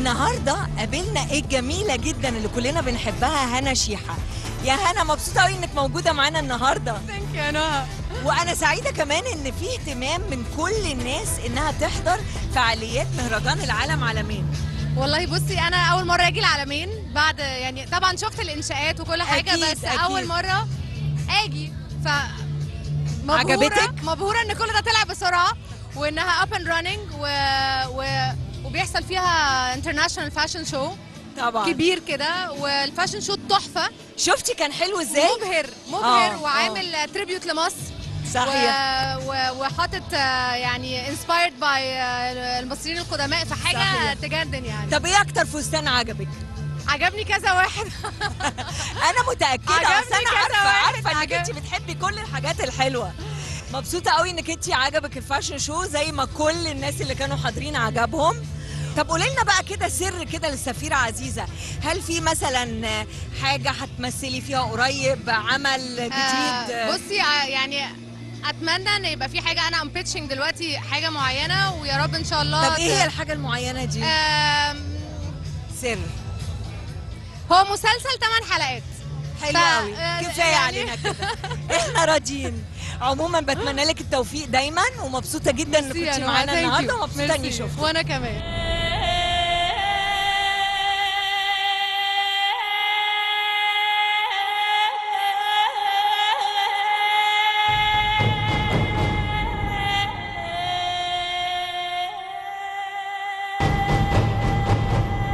النهارده قابلنا ايه الجميله جدا اللي كلنا بنحبها هنا شيحه يا هنا مبسوطه قوي انك موجوده معانا النهارده ثانك يو نهى وانا سعيده كمان ان في اهتمام من كل الناس انها تحضر فعاليات مهرجان العالم عالمين والله بصي انا اول مره اجي العالمين بعد يعني طبعا شفت الانشاءات وكل حاجه أكيد، بس أكيد. اول مره اجي ف مبهورة- عجبتك؟ مبهوره ان كل ده طلع بسرعه وانها اب اند راننج و... و... وبيحصل فيها انترناشونال فاشن شو طبعا كبير كده والفاشن شو تحفه شفتي كان حلو ازاي مبهر مبهر آه، وعامل تريبيوت لمصر صحيح و... و... وحاطط آه، يعني انسبايرد باي المصريين القدماء في حاجه صحيح. تجنن يعني طب ايه اكتر فستان عجبك عجبني كذا واحد انا متاكده عجبني اصل انا كذا عارفه واحد، عارفه انك عجب- انت بتحبي كل الحاجات الحلوه مبسوطه قوي انك انت عجبك الفاشن شو زي ما كل الناس اللي كانوا حاضرين عجبهم طب قولي لنا بقى كده سر كده للسفيره عزيزه هل في مثلا حاجه هتمثلي فيها قريب عمل جديد آه، بصي آه، يعني اتمنى ان يبقى في حاجه انا ام بيتشنج دلوقتي حاجه معينه ويا رب ان شاء الله طب ايه ت- هي الحاجه المعينه دي آم، سر هو مسلسل 8 حلقات حلو ف- قوي آه، كفايه يعني- علينا كده احنا راضيين عموما بتمنى لك التوفيق دايما ومبسوطه جدا انك ميرسي يا كنتي نهى، معانا thank you. النهارده ومبسوطه اني ميرسي. شفتك وانا كمان